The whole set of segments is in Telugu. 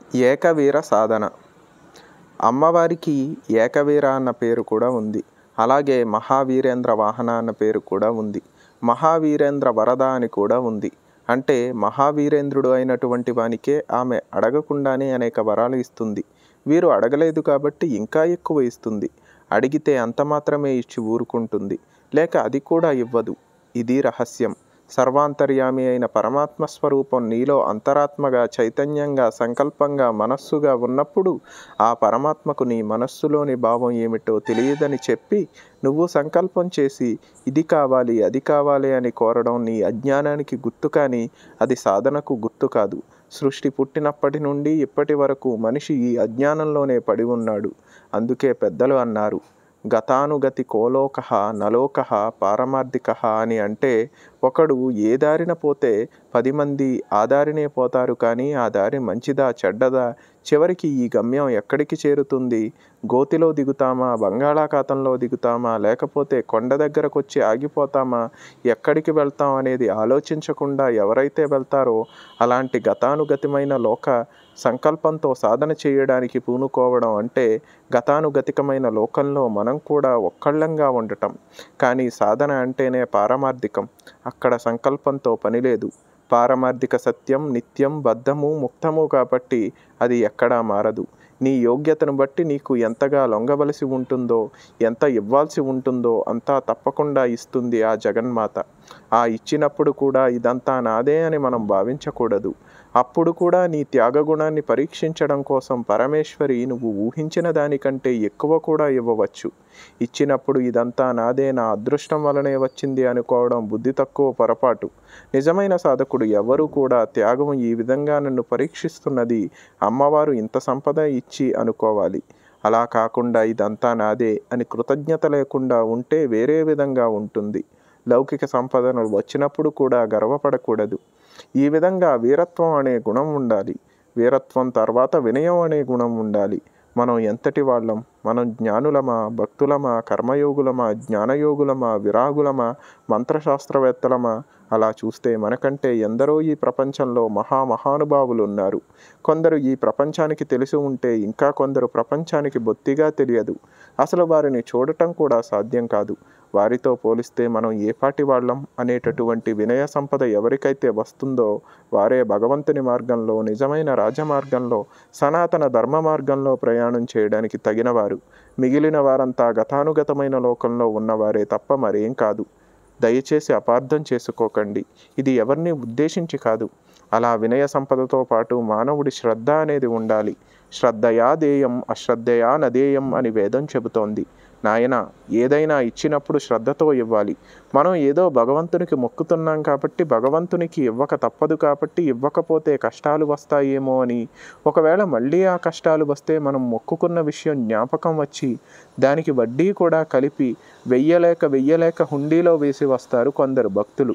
ఏకవీర సాధన అమ్మవారికి ఏకవీర అన్న పేరు కూడా ఉంది అలాగే మహావీరేంద్ర వాహన అన్న పేరు కూడా ఉంది మహావీరేంద్ర వరద అని కూడా ఉంది అంటే మహావీరేంద్రుడు అయినటువంటి వానికే ఆమె అడగకుండానే అనేక వరాలు ఇస్తుంది వీరు అడగలేదు కాబట్టి ఇంకా ఎక్కువ ఇస్తుంది అడిగితే అంత మాత్రమే ఇచ్చి ఊరుకుంటుంది లేక అది కూడా ఇవ్వదు ఇది రహస్యం సర్వాంతర్యామి అయిన పరమాత్మ స్వరూపం నీలో అంతరాత్మగా చైతన్యంగా సంకల్పంగా మనస్సుగా ఉన్నప్పుడు ఆ పరమాత్మకు నీ మనస్సులోని భావం ఏమిటో తెలియదని చెప్పి నువ్వు సంకల్పం చేసి ఇది కావాలి అది కావాలి అని కోరడం నీ అజ్ఞానానికి గుర్తు కానీ అది సాధనకు గుర్తు కాదు సృష్టి పుట్టినప్పటి నుండి ఇప్పటి వరకు మనిషి ఈ అజ్ఞానంలోనే పడి ఉన్నాడు అందుకే పెద్దలు అన్నారు గతానుగతి కోలోక నలోక పారమార్థిక అని అంటే ఒకడు ఏ దారిన పోతే పది మంది ఆ దారినే పోతారు కానీ ఆ దారి మంచిదా చెడ్డదా చివరికి ఈ గమ్యం ఎక్కడికి చేరుతుంది గోతిలో దిగుతామా బంగాళాఖాతంలో దిగుతామా లేకపోతే కొండ దగ్గరకు వచ్చి ఆగిపోతామా ఎక్కడికి వెళ్తాం అనేది ఆలోచించకుండా ఎవరైతే వెళ్తారో అలాంటి గతానుగతిమైన లోక సంకల్పంతో సాధన చేయడానికి పూనుకోవడం అంటే గతానుగతికమైన లోకంలో మనం కూడా ఒక్కళ్ళంగా ఉండటం కానీ సాధన అంటేనే పారమార్థికం అక్కడ సంకల్పంతో పని లేదు పారమార్థిక సత్యం నిత్యం బద్ధము ముక్తము కాబట్టి అది ఎక్కడా మారదు నీ యోగ్యతను బట్టి నీకు ఎంతగా లొంగవలసి ఉంటుందో ఎంత ఇవ్వాల్సి ఉంటుందో అంతా తప్పకుండా ఇస్తుంది ఆ జగన్మాత ఆ ఇచ్చినప్పుడు కూడా ఇదంతా నాదే అని మనం భావించకూడదు అప్పుడు కూడా నీ త్యాగగుణాన్ని పరీక్షించడం కోసం పరమేశ్వరి నువ్వు ఊహించిన దానికంటే ఎక్కువ కూడా ఇవ్వవచ్చు ఇచ్చినప్పుడు ఇదంతా నాదే నా అదృష్టం వలనే వచ్చింది అనుకోవడం బుద్ధి తక్కువ పొరపాటు నిజమైన సాధకుడు ఎవరు కూడా త్యాగం ఈ విధంగా నన్ను పరీక్షిస్తున్నది అమ్మవారు ఇంత సంపద ఇచ్చి అనుకోవాలి అలా కాకుండా ఇదంతా నాదే అని కృతజ్ఞత లేకుండా ఉంటే వేరే విధంగా ఉంటుంది లౌకిక సంపదను వచ్చినప్పుడు కూడా గర్వపడకూడదు ఈ విధంగా వీరత్వం అనే గుణం ఉండాలి వీరత్వం తర్వాత వినయం అనే గుణం ఉండాలి మనం ఎంతటి వాళ్ళం మనం జ్ఞానులమా భక్తులమా కర్మయోగులమా జ్ఞానయోగులమా విరాగులమా మంత్రశాస్త్రవేత్తలమా అలా చూస్తే మనకంటే ఎందరో ఈ ప్రపంచంలో మహా మహానుభావులు ఉన్నారు కొందరు ఈ ప్రపంచానికి తెలిసి ఉంటే ఇంకా కొందరు ప్రపంచానికి బొత్తిగా తెలియదు అసలు వారిని చూడటం కూడా సాధ్యం కాదు వారితో పోలిస్తే మనం ఏ పాటి వాళ్ళం అనేటటువంటి వినయ సంపద ఎవరికైతే వస్తుందో వారే భగవంతుని మార్గంలో నిజమైన రాజమార్గంలో సనాతన ధర్మ మార్గంలో ప్రయాణం చేయడానికి తగినవారు మిగిలిన వారంతా గతానుగతమైన లోకంలో ఉన్నవారే తప్ప మరేం కాదు దయచేసి అపార్థం చేసుకోకండి ఇది ఎవరిని ఉద్దేశించి కాదు అలా వినయ సంపదతో పాటు మానవుడి శ్రద్ధ అనేది ఉండాలి శ్రద్ధయా దేయం అశ్రద్ధయా నదేయం అని వేదం చెబుతోంది నాయన ఏదైనా ఇచ్చినప్పుడు శ్రద్ధతో ఇవ్వాలి మనం ఏదో భగవంతునికి మొక్కుతున్నాం కాబట్టి భగవంతునికి ఇవ్వక తప్పదు కాబట్టి ఇవ్వకపోతే కష్టాలు వస్తాయేమో అని ఒకవేళ మళ్ళీ ఆ కష్టాలు వస్తే మనం మొక్కుకున్న విషయం జ్ఞాపకం వచ్చి దానికి వడ్డీ కూడా కలిపి వెయ్యలేక వెయ్యలేక హుండీలో వేసి వస్తారు కొందరు భక్తులు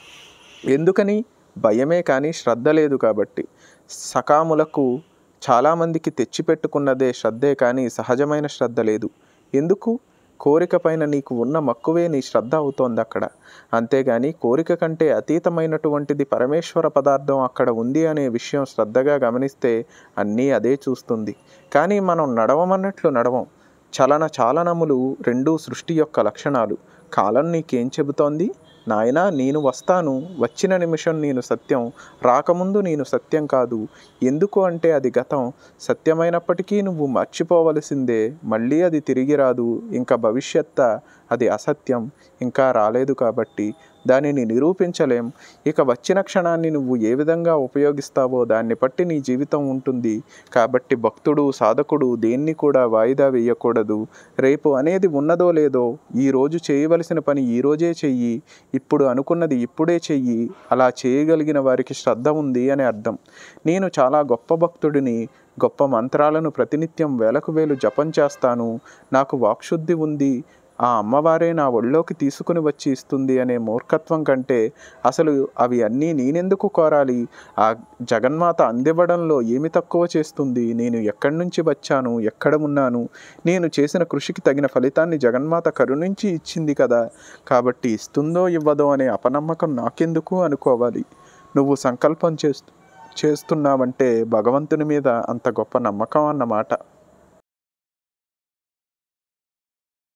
ఎందుకని భయమే కానీ శ్రద్ధ లేదు కాబట్టి సకాములకు చాలామందికి తెచ్చిపెట్టుకున్నదే శ్రద్ధే కానీ సహజమైన శ్రద్ధ లేదు ఎందుకు కోరిక పైన నీకు ఉన్న మక్కువే నీ శ్రద్ధ అవుతోంది అక్కడ అంతేగాని కోరిక కంటే అతీతమైనటువంటిది పరమేశ్వర పదార్థం అక్కడ ఉంది అనే విషయం శ్రద్ధగా గమనిస్తే అన్నీ అదే చూస్తుంది కానీ మనం నడవమన్నట్లు నడవం చలన చాలనములు రెండూ సృష్టి యొక్క లక్షణాలు కాలం నీకేం చెబుతోంది నాయన నేను వస్తాను వచ్చిన నిమిషం నేను సత్యం రాకముందు నేను సత్యం కాదు ఎందుకు అంటే అది గతం సత్యమైనప్పటికీ నువ్వు మర్చిపోవలసిందే మళ్ళీ అది తిరిగి రాదు ఇంకా భవిష్యత్త అది అసత్యం ఇంకా రాలేదు కాబట్టి దానిని నిరూపించలేం ఇక వచ్చిన క్షణాన్ని నువ్వు ఏ విధంగా ఉపయోగిస్తావో దాన్ని బట్టి నీ జీవితం ఉంటుంది కాబట్టి భక్తుడు సాధకుడు దేన్ని కూడా వాయిదా వేయకూడదు రేపు అనేది ఉన్నదో లేదో ఈ రోజు చేయవలసిన పని ఈ రోజే చెయ్యి ఇప్పుడు అనుకున్నది ఇప్పుడే చెయ్యి అలా చేయగలిగిన వారికి శ్రద్ధ ఉంది అని అర్థం నేను చాలా గొప్ప భక్తుడిని గొప్ప మంత్రాలను ప్రతినిత్యం వేలకు వేలు జపం చేస్తాను నాకు వాక్శుద్ధి ఉంది ఆ అమ్మవారే నా ఒళ్ళోకి తీసుకుని వచ్చి ఇస్తుంది అనే మూర్ఖత్వం కంటే అసలు అవి అన్నీ నేనెందుకు కోరాలి ఆ జగన్మాత అందివ్వడంలో ఏమి తక్కువ చేస్తుంది నేను ఎక్కడి నుంచి వచ్చాను ఎక్కడ ఉన్నాను నేను చేసిన కృషికి తగిన ఫలితాన్ని జగన్మాత కరుణించి ఇచ్చింది కదా కాబట్టి ఇస్తుందో ఇవ్వదో అనే అపనమ్మకం నాకెందుకు అనుకోవాలి నువ్వు సంకల్పం చేస్తూ చేస్తున్నావంటే భగవంతుని మీద అంత గొప్ప నమ్మకం అన్నమాట